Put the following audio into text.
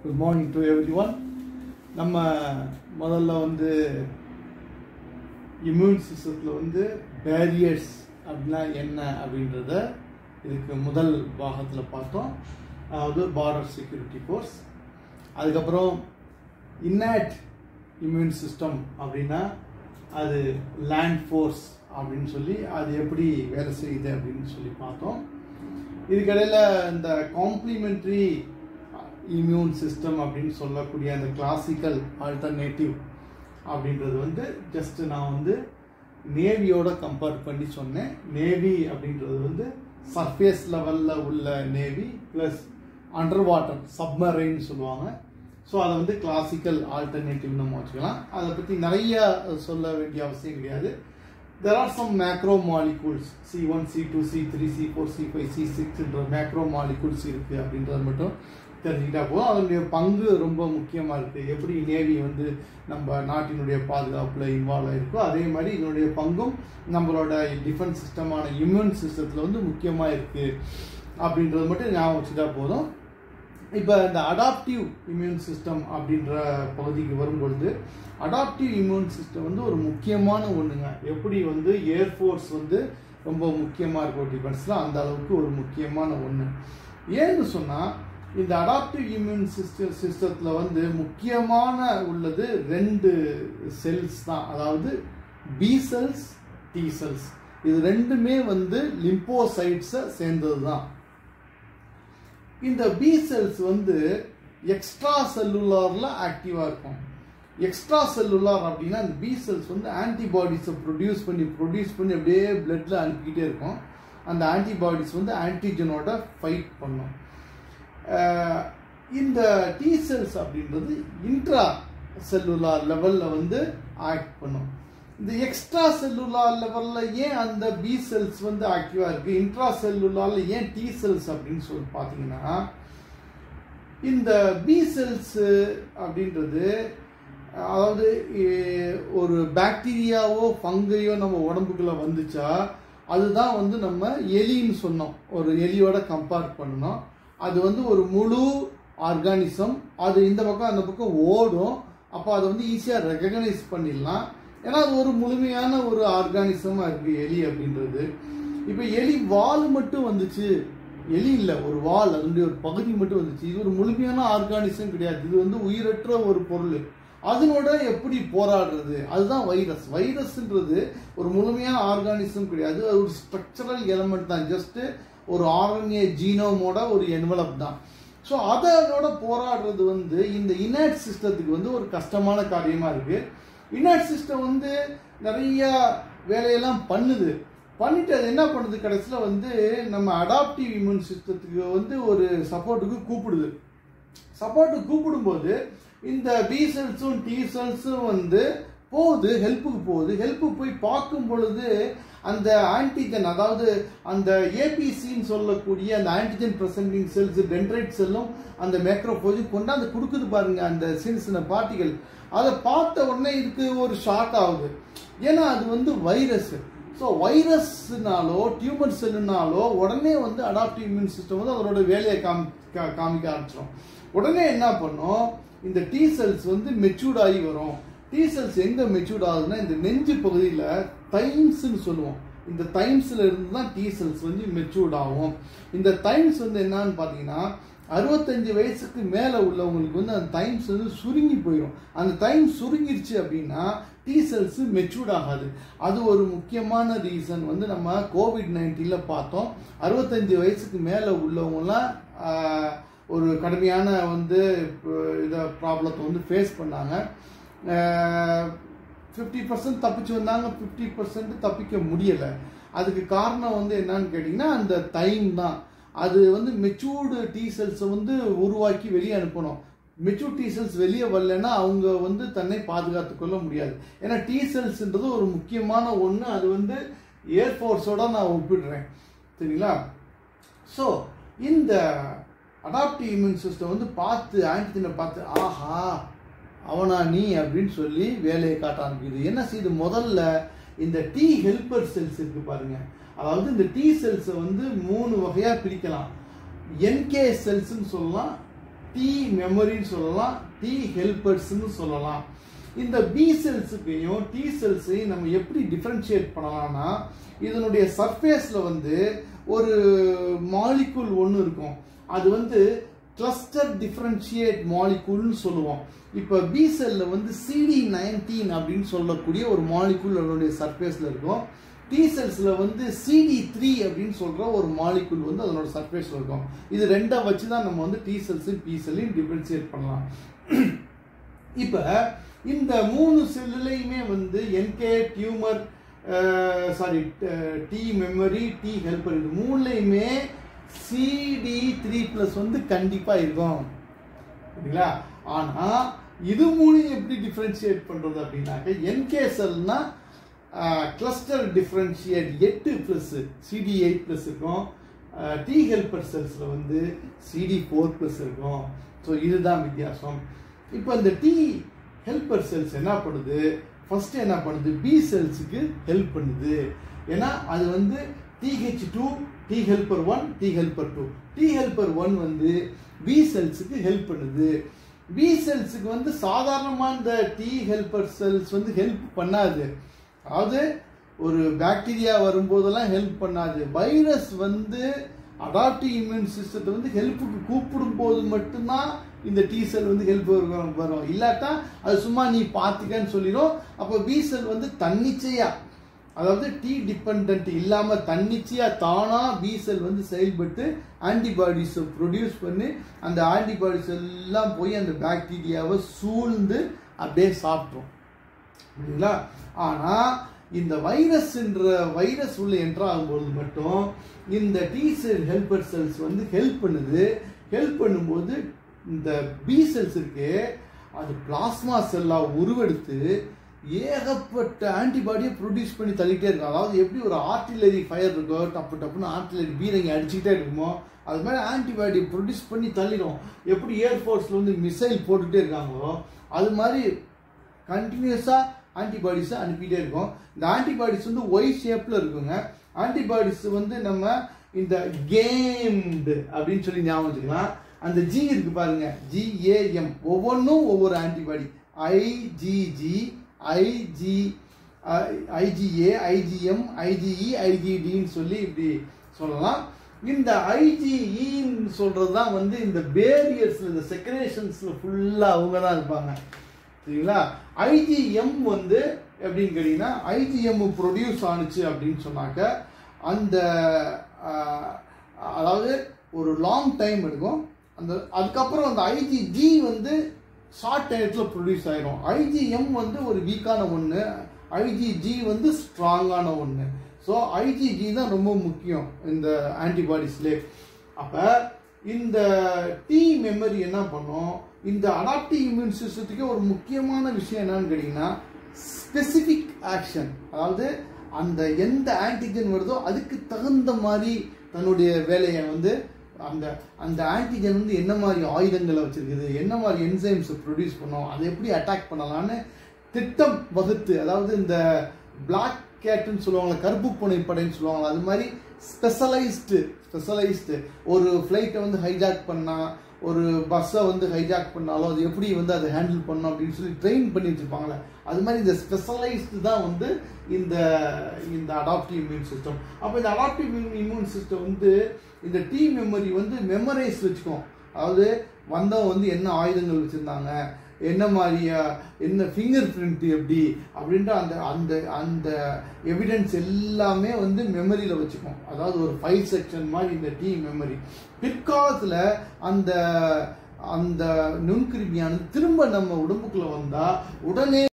good morning to everyone நம்ம முதல்ல வந்து இம்யூன் சிஸ்டத்தில் வந்து பேரியர்ஸ் அப்படின்னா என்ன அப்படின்றத இதுக்கு முதல் பாகத்தில் பார்த்தோம் அதாவது பார்டர் செக்யூரிட்டி ஃபோர்ஸ் அதுக்கப்புறம் இன்னேட் இம்யூன் சிஸ்டம் அப்படின்னா அது லேண்ட் ஃபோர்ஸ் அப்படின்னு சொல்லி அது எப்படி வேலை செய்யுது அப்படின்னு சொல்லி பார்த்தோம் இதுக்கிடையில் இந்த காம்ப்ளிமெண்ட்ரி இம்யூன் சிஸ்டம் அப்படின்னு சொல்லக்கூடிய அந்த கிளாசிக்கல் ஆல்டர்னேட்டிவ் அப்படின்றது வந்து ஜஸ்ட் நான் வந்து நேவியோட கம்பேர் பண்ணி சொன்னேன் நேவி அப்படின்றது வந்து சர்ஃபேஸ் லெவலில் உள்ள navy plus under water submarine சொல்லுவாங்க ஸோ அதை வந்து கிளாசிக்கல் ஆல்டர்னேட்டிவ் நம்ம வச்சுக்கலாம் அதை பற்றி நிறைய சொல்ல வேண்டிய அவசியம் கிடையாது there are some macro molecules C one C two C three C four C five C சிக்ஸ்ன்ற மேக்ரோ மாலிகூல்ஸ் இருக்குது அப்படின்றது மட்டும் தெரிஞ்சுக்கிட்டா போதும் அதனுடைய பங்கு ரொம்ப முக்கியமாக இருக்குது எப்படி நேவி வந்து நம்ம நாட்டினுடைய பாதுகாப்பில் இன்வால்வ் ஆகிருக்கோ அதே மாதிரி இதனுடைய பங்கும் நம்மளோட டிஃபென்ஸ் சிஸ்டமான இம்யூன் சிஸ்டத்தில் வந்து முக்கியமாக இருக்குது அப்படின்றது மட்டும் ஞாபகம் வச்சுட்டா போதும் இப்போ இந்த அடாப்டிவ் இம்யூன் சிஸ்டம் அப்படின்ற பகுதிக்கு வரும்பொழுது அடாப்டிவ் இம்யூன் சிஸ்டம் வந்து ஒரு முக்கியமான ஒன்றுங்க எப்படி வந்து ஏர்ஃபோர்ஸ் வந்து ரொம்ப முக்கியமாக இருக்கும் டிஃபென்ஸில் அந்த அளவுக்கு ஒரு முக்கியமான ஒன்று ஏன்னு சொன்னால் இந்த அடாப்டிவ் இம்யூன் சிஸ்டம் சிஸ்டத்தில் வந்து முக்கியமான உள்ளது ரெண்டு செல்ஸ் தான் அதாவது பி செல்ஸ் டி செல்ஸ் இது ரெண்டுமே வந்து லிம்போசைட்ஸை சேர்ந்தது தான் இந்த பி செல்ஸ் வந்து எக்ஸ்ட்ரா செல்லுலாரில் ஆக்டிவாக இருக்கும் எக்ஸ்ட்ரா செல்லுலார் அப்படின்னா இந்த பி செல்ஸ் வந்து ஆன்டிபாடிஸை ப்ரொடியூஸ் பண்ணி ப்ரொடியூஸ் பண்ணி அப்படியே பிளட்டில் அனுப்பிக்கிட்டே இருக்கும் அந்த ஆன்டிபாடிஸ் வந்து ஆன்டிஜனோட ஃபைட் பண்ணும் இந்த டி செல்ஸ் அப்படின்றது இன்ட்ரா செல்லுலார் லெவலில் வந்து ஆக்ட் பண்ணும் இந்த எக்ஸ்ட்ரா செல்லுலார் லெவலில் ஏன் அந்த பி செல்ஸ் வந்து ஆக்டிவாக இருக்குது இன்ட்ரா செல்லுலாரில் ஏன் டி செல்ஸ் அப்படின்னு சொல்லி பார்த்தீங்கன்னா இந்த பி செல்ஸு அப்படின்றது அதாவது ஒரு பாக்டீரியாவோ ஃபங்கையோ நம்ம உடம்புக்குள்ளே வந்துச்சா அதுதான் வந்து நம்ம எலின்னு சொன்னோம் ஒரு எலியோட கம்பேர் பண்ணணும் அது வந்து ஒரு முழு ஆர்கானிசம் அது இந்த பக்கம் அந்த பக்கம் ஓடும் அப்போ அதை வந்து ஈஸியாக ரெகனைஸ் பண்ணிடலாம் ஏன்னா அது ஒரு முழுமையான ஒரு ஆர்கானிசமாக இருக்குது எலி அப்படின்றது இப்போ எலி வால் மட்டும் வந்துச்சு எலி இல்லை ஒரு வால் அதனுடைய ஒரு பகுதி மட்டும் வந்துச்சு இது ஒரு முழுமையான ஆர்கானிசம் கிடையாது இது வந்து உயிரற்ற ஒரு பொருள் அதனோட எப்படி போராடுறது அதுதான் வைரஸ் வைரஸ்ன்றது ஒரு முழுமையான ஆர்கானிசம் கிடையாது அது ஒரு ஸ்ட்ரக்சரல் எலமெண்ட் தான் ஜஸ்ட் ஒரு ஆர்என்ஏ ஜீனோமோட ஒரு என்வலப் தான் ஸோ அதனோட போராடுறது வந்து இந்த இனேட் சிஸ்டத்துக்கு வந்து ஒரு கஷ்டமான காரியமாக இருக்குது இனேட் சிஸ்டம் வந்து நிறைய வேலையெல்லாம் பண்ணுது பண்ணிட்டு அது என்ன பண்ணுது கடைசியில் வந்து நம்ம அடாப்டிவ் இம்யூன் சிஸ்டத்துக்கு வந்து ஒரு சப்போர்ட்டுக்கு கூப்பிடுது சப்போர்ட்டுக்கு கூப்பிடும்போது இந்த பி செல்ஸும் டி செல்ஸும் வந்து போகுது ஹெல்ப்புக்கு போகுது ஹெல்ப்புக்கு போய் பார்க்கும் பொழுது அந்த ஆன்டிஜன் அதாவது அந்த ஏபிசின்னு சொல்லக்கூடிய அந்த ஆன்டிஜன் ப்ரெசன்டிங் செல்ஸ் டென்ட்ரைட் செல்லும் அந்த மேக்ரோபோஜும் கொண்டாந்து கொடுக்குது பாருங்க அந்த சின்ன சின்ன பார்ட்டிகள் அதை பார்த்த உடனே இதுக்கு ஒரு ஷாக் ஆகுது ஏன்னா அது வந்து வைரஸ் ஸோ வைரஸ்னாலோ டியூமர் செல்லுனாலோ உடனே வந்து அடாப்டிவ் இம்யூன் சிஸ்டம் வந்து அதோட வேலையை காமி காமிக்க ஆரம்பிச்சிடும் உடனே என்ன பண்ணும் இந்த டி செல்ஸ் வந்து மெச்சூர்ட் ஆகி வரும் டி செல்ஸ் எங்கே மெச்சூர்ட் ஆகுதுன்னா இந்த நெஞ்சு பகுதியில் தைம்ஸ்னு சொல்லுவோம் இந்த தைம்ஸில் இருந்து தான் டி செல்ஸ் வந்து மெச்சூர்ட் ஆகும் இந்த தைம்ஸ் வந்து என்னன்னு பார்த்தீங்கன்னா அறுபத்தஞ்சு வயசுக்கு மேலே உள்ளவங்களுக்கு வந்து அந்த தைம்ஸ் வந்து சுருங்கி போயிடும் அந்த தைம் சுருங்கிருச்சு அப்படின்னா டி செல்ஸ் மெச்சூர்ட் ஆகாது அது ஒரு முக்கியமான ரீசன் வந்து நம்ம கோவிட் நைன்டீனில் பார்த்தோம் அறுபத்தஞ்சு வயசுக்கு மேலே உள்ளவங்களாம் ஒரு கடுமையான வந்து இதை ப்ராப்ளத்தை வந்து ஃபேஸ் பண்ணாங்க ஃபிஃப்டி பர்சன்ட் தப்பிச்சு வந்தாங்க ஃபிஃப்டி பர்சன்ட் தப்பிக்க முடியலை அதுக்கு காரணம் வந்து என்னன்னு கேட்டிங்கன்னா அந்த தைம் தான் அது வந்து மெச்சூர்டு டீ செல்ஸை வந்து உருவாக்கி வெளியே அனுப்பணும் மெச்சூர் டீ செல்ஸ் வெளியே வரலன்னா அவங்க வந்து தன்னை பாதுகாத்து கொள்ள முடியாது ஏன்னா டீ செல்ஸ்ன்றது ஒரு முக்கியமான ஒன்று அது வந்து ஏர்ஃபோர்ஸோட நான் ஒப்பிடுறேன் சரிங்களா ஸோ இந்த அடாப்டிவ் இம்யூன் சிஸ்டம் வந்து பார்த்து ஆன்டிஜனை பார்த்து ஆஹா அவனா நீ அப்படின்னு சொல்லி வேலையை காட்ட ஆரம்பிக்குது என்ன செய்யுது முதல்ல இந்த டி ஹெல்பர் செல்ஸ் இருக்கு பாருங்க அதாவது இந்த டி செல்ஸை வந்து மூணு வகையாக பிரிக்கலாம் என்கே செல்ஸ்ன்னு சொல்லலாம் டி மெமரின்னு சொல்லலாம் டி ஹெல்பர்ஸ்னு சொல்லலாம் இந்த பி செல்ஸுக்கையும் டி செல்ஸையும் நம்ம எப்படி டிஃபரன்ஷியேட் பண்ணலாம்னா இதனுடைய சர்ஃபேஸில் வந்து ஒரு மாலிகுல் ஒன்று இருக்கும் அது வந்து கிளஸ்டர் டிஃபரன்ஷியேட் மாலிகுல்னு சொல்லுவோம் இப்போ பி செல்ல வந்து சிடி நைன்டீன் அப்படின்னு சொல்லக்கூடிய ஒரு மாலிகுல் அதனுடைய சர்ஃபேஸில் இருக்கும் டி செல்ஸில் வந்து சிடி த்ரீ அப்படின்னு சொல்கிற ஒரு மாலிகுல் வந்து அதனோட சர்ஃபேஸில் இருக்கும் இது ரெண்டை வச்சு தான் நம்ம வந்து டி செல்ஸையும் பி செல்லையும் டிஃபரன்ஷியேட் பண்ணலாம் இப்போ இந்த மூணு செல்லுலையுமே வந்து NK tumour sorry T memory T helper இது மூணுலையுமே சிடி த்ரீ ப்ளஸ் வந்து கண்டிப்பாக இருக்கும் சரிங்களா ஆனால் இது மூணையும் எப்படி டிஃப்ரென்ஷியேட் பண்ணுறது அப்படின்னாக்க என்கே செல்னா கிளஸ்டர் டிஃப்ரென்ஷியேட் எட்டு ப்ளஸ் சிடி எயிட் ப்ளஸ் இருக்கும் டி ஹெல்பர் செல்ஸில் வந்து சிடி ஃபோர் ப்ளஸ் இருக்கும் ஸோ இதுதான் வித்தியாசம் இப்போ இந்த டி ஹெல்பர் செல்ஸ் என்ன பண்ணுது ஃபர்ஸ்ட் என்ன பண்ணுது பி செல்ஸுக்கு ஹெல்ப் பண்ணுது ஏன்னா அது வந்து TH two T helper one T helper two T helper one வந்து பி செல்ஸுக்கு ஹெல்ப் பண்ணுது பி செல்ஸுக்கு வந்து சாதாரணமாக இந்த டி ஹெல்பர் செல்ஸ் வந்து ஹெல்ப் பண்ணாது அதாவது ஒரு பாக்டீரியா வரும்போதெல்லாம் ஹெல்ப் பண்ணாது வைரஸ் வந்து அடாப்டிவ் இம்யூன் சிஸ்டத்தை வந்து ஹெல்ப்புக்கு கூப்பிடும் போது மட்டும்தான் இந்த டி செல் வந்து ஹெல்ப் வரும் வரும் இல்லாட்டா அது சும்மா நீ பார்த்துக்கன்னு சொல்லிடும் அப்போ பி செல் வந்து தன்னிச்சையா அதாவது டி டிபெண்ட் இல்லாம தன்னிச்சையா தானா பி செல் வந்து செயல்பட்டு ஆன்டிபாடிஸ் ப்ரொடியூஸ் பண்ணி அந்த ஆன்டிபாடிஸ் எல்லாம் போய் அந்த பாக்டீரியாவை சூழ்ந்து அப்படியே சாப்பிட்ரும் புரியுங்களா ஆனா இந்த வைரஸ்ன்ற வைரஸ் உள்ள என்ட்ரு ஆகும்போது மட்டும் இந்த டி செல் ஹெல்பர் செல்ஸ் வந்து ஹெல்ப் பண்ணுது ஹெல்ப் பண்ணும்போது இந்த பி செல்ஸ் இருக்கு அது பிளாஸ்மா செல்லா உருவெடுத்து ஏகப்பட்ட ஆன்டிபாடியை ப்ரொடியூஸ் பண்ணி தள்ளிட்டே இருக்கும் அதாவது எப்படி ஒரு ஆர்டிலரி ஃபயர் இருக்கோ டப்பு டப்புன்னு ஆர்டிலரி பீரங்கி அடிச்சுக்கிட்டே இருக்குமோ அது மாதிரி ஆன்டிபாடி ப்ரொடியூஸ் பண்ணி தள்ளிடும் எப்படி ஏர்ஃபோர்ஸில் வந்து மிசைல் போட்டுகிட்டே இருக்காங்களோ அது மாதிரி கண்டினியூஸாக ஆன்டிபாடிஸை அனுப்பிட்டே இருக்கும் இந்த ஆன்டிபாடிஸ் வந்து ஒய் ஷேப்பில் இருக்குங்க ஆன்டிபாடிஸ் வந்து நம்ம இந்த கேம்டு அப்படின்னு சொல்லி ஞாபகம் வச்சுக்கலாம் அந்த ஜி இருக்கு பாருங்க ஜிஏஎம் ஒவ்வொன்றும் ஒவ்வொரு antibody IgG Ig IgA IgM IgE ஐஜிடின்னு சொல்லி இப்படி சொல்லலாம் இந்த ஐஜிஇன்னு சொல்றது தான் வந்து இந்த பேரியர்ஸ்ல இந்த செக்ரேஷன்ஸ்ல ஃபுல்லா அவங்க தான் இருப்பாங்க சரிங்களா ஐஜிஎம் வந்து எப்படின்னு கேட்டீங்கன்னா ஐஜிஎம் ப்ரொடியூஸ் ஆணுச்சு அப்படின்னு சொன்னாக்க அந்த அதாவது ஒரு லாங் டைம் எடுக்கும் அந்த அதுக்கப்புறம் அந்த ஐஜிஜி வந்து ஷார்ட் டயத்தில் ப்ரொடியூஸ் ஆயிரும் ஐஜிஎம் வந்து ஒரு வீக்கான ஒன்று ஐஜிஜி வந்து ஸ்ட்ராங்கான ஒன்று ஸோ ஐஜிஜி தான் ரொம்ப முக்கியம் இந்த ஆன்டிபாடிஸ்லே அப்போ இந்த டி மெமரி என்ன பண்ணும் இந்த அடாப்டிவ் இம்யூன் சிஸ்டத்துக்கு ஒரு முக்கியமான விஷயம் என்னன்னு கேட்டிங்கன்னா ஸ்பெசிஃபிக் ஆக்ஷன் அதாவது அந்த எந்த ஆன்டிஜன் வருதோ அதுக்கு தகுந்த மாதிரி தன்னுடைய வேலையை வந்து அந்த அந்த ஆன்டிஜன் வந்து என்ன மாதிரி ஆயுதங்களை வச்சிருக்குது என்ன மாதிரி என்சைம்ஸை ப்ரொடியூஸ் பண்ணும் அதை எப்படி அட்டாக் பண்ணலான்னு திட்டம் வகுத்து அதாவது இந்த பிளாக் கேட்டுன்னு சொல்லுவாங்களே கருப்பு பூனை படைன்னு சொல்லுவாங்க அது மாதிரி ஸ்பெஷலைஸ்டு ஸ்பெஷலைஸ்டு ஒரு ஃப்ளைட்டை வந்து ஹைஜாக் பண்ணால் ஒரு பஸ்ஸை வந்து ஹைஜாக் பண்ணாலும் அது எப்படி வந்து அதை ஹேண்டில் பண்ணணும் அப்படின்னு சொல்லி ட்ரெயின் பண்ணி வச்சுருப்பாங்களே அது மாதிரி இந்த ஸ்பெஷலைஸ்டு தான் வந்து இந்த இந்த அடாப்டிவ் இம்யூன் சிஸ்டம் அப்போ இந்த அடாப்டிவ் இம்யூன் சிஸ்டம் வந்து இந்த டி மெமரி வந்து மெமரைஸ் வச்சுக்கும் அதாவது வந்தவங்க வந்து என்ன ஆயுதங்கள் வச்சுருந்தாங்க என்ன மாதிரியா என்ன ஃபிங்கர் பிரிண்ட் எப்படி அப்படின்ற அந்த அந்த அந்த எவிடன்ஸ் எல்லாமே வந்து மெமரியில் வச்சுக்கும் அதாவது ஒரு ஃபைல் செக்ஷன் மாதிரி இந்த டி மெமரி பிற்காலத்தில் அந்த அந்த நுண்கிருமியானது திரும்ப நம்ம உடம்புக்குள்ள வந்தால் உடனே